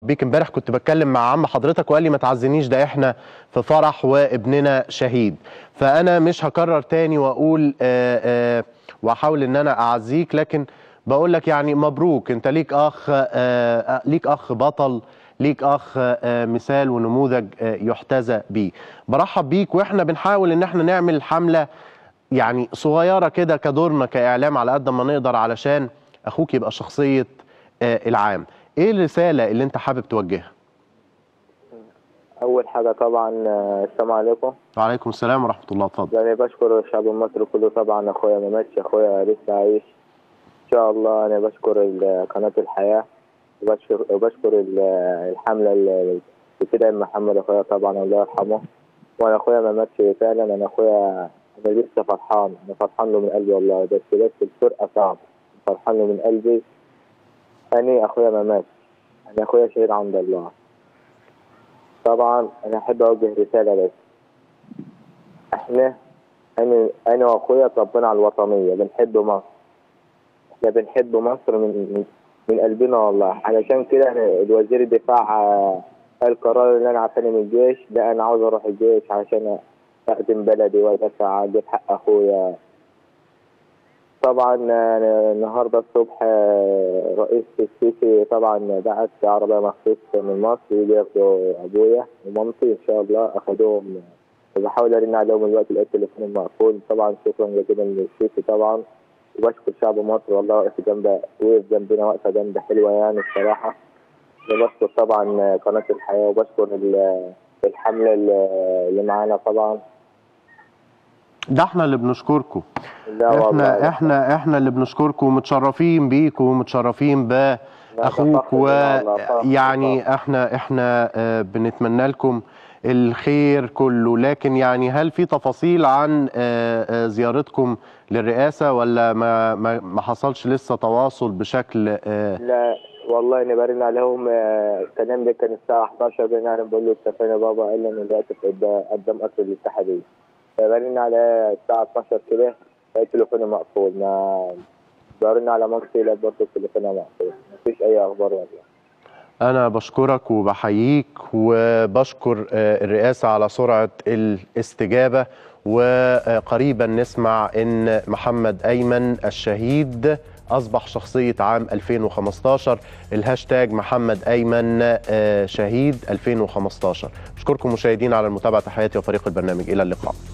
بيك امبارح كنت بتكلم مع عم حضرتك وقال لي ما تعزنيش ده احنا في فرح وابننا شهيد فانا مش هكرر تاني واقول آآ آآ واحاول ان انا اعزيك لكن بقول لك يعني مبروك انت ليك اخ آآ ليك اخ بطل ليك اخ آه، مثال ونموذج آه، يحتذى بيه برحب بيك واحنا بنحاول ان احنا نعمل حمله يعني صغيره كده كدورنا كاعلام على قد ما نقدر علشان اخوك يبقى شخصيه آه، العام ايه الرساله اللي انت حابب توجهها أول حاجة طبعا آه، السلام عليكم وعليكم السلام ورحمه الله اتفضل يعني بشكر الشعب المصري كله طبعا أخويا ما ماتش أخويا لسه عايش إن شاء الله أنا بشكر ال- قناة الحياة وبشكر وبشكر ال- الحملة اللي بتدعم محمد أخويا طبعا الله يرحمه وأنا أخويا ما ماتش فعلا أنا أخويا أنا لسه فرحان أنا فرحان له من قلبي والله بس بس الفرقة صعب فرحان له من قلبي أنا أخويا ما ماتش أنا أخويا شهيد عند الله طبعا انا احب اوجه رساله بس احنا انا انا واخويا اتربينا على الوطنيه بنحب مصر احنا بنحب مصر من من, من قلبنا والله علشان كده أنا الوزير الدفاع آه، قال قرار ان انا عفاني من الجيش لا انا عاوز اروح الجيش علشان اخدم بلدي وادافع اجيب حق اخويا طبعا آه، النهارده الصبح آه، رئيس السيسي طبعا بعت عربيه مخصوص من مصر يجي ياخدوا ابويا ومامتي ان شاء الله اخدوهم بحاول ارن عليهم الوقت لقيت التليفون مقفول طبعا شكرا جزيلا للسيسي طبعا وبشكر شعب مصر والله واقف جنب وقف جنبنا وقفه جنب حلوه يعني الصراحه وبشكر طبعا قناه الحياه وبشكر ال- الحمله اللي اللي معانا طبعا ده احنا اللي بنشكركم لا والله احنا احنا احنا اللي بنشكركم ومتشرفين بيكم ومتشرفين باخوك فخر بنا والله، فخر ويعني احنا احنا آه، بنتمنى لكم الخير كله لكن يعني هل في تفاصيل عن آه، آه، زيارتكم للرئاسة ولا ما ما ما حصلش لسه تواصل بشكل آه، لا والله انا برن عليهم آه، الكلام ده كان الساعة 11 برن عليهم بقول له انت فين يا بابا قال لي انا دلوقتي في قدام قدام قصر الاتحادية فبرن على الساعة 12 كده لقيت تليفوني مقفول ما برن على مامتي لا برضه تليفونها مقفول مفيش أي أخبار والله أنا بشكرك وبحييك وبشكر آه، الرئاسة على سرعة الاستجابة وقريبا نسمع إن محمد أيمن الشهيد أصبح شخصية عام 2015 الهاشتاج محمد أيمن آه، شهيد 2015 أشكركم مشاهدين على المتابعة تحياتي وفريق البرنامج إلى اللقاء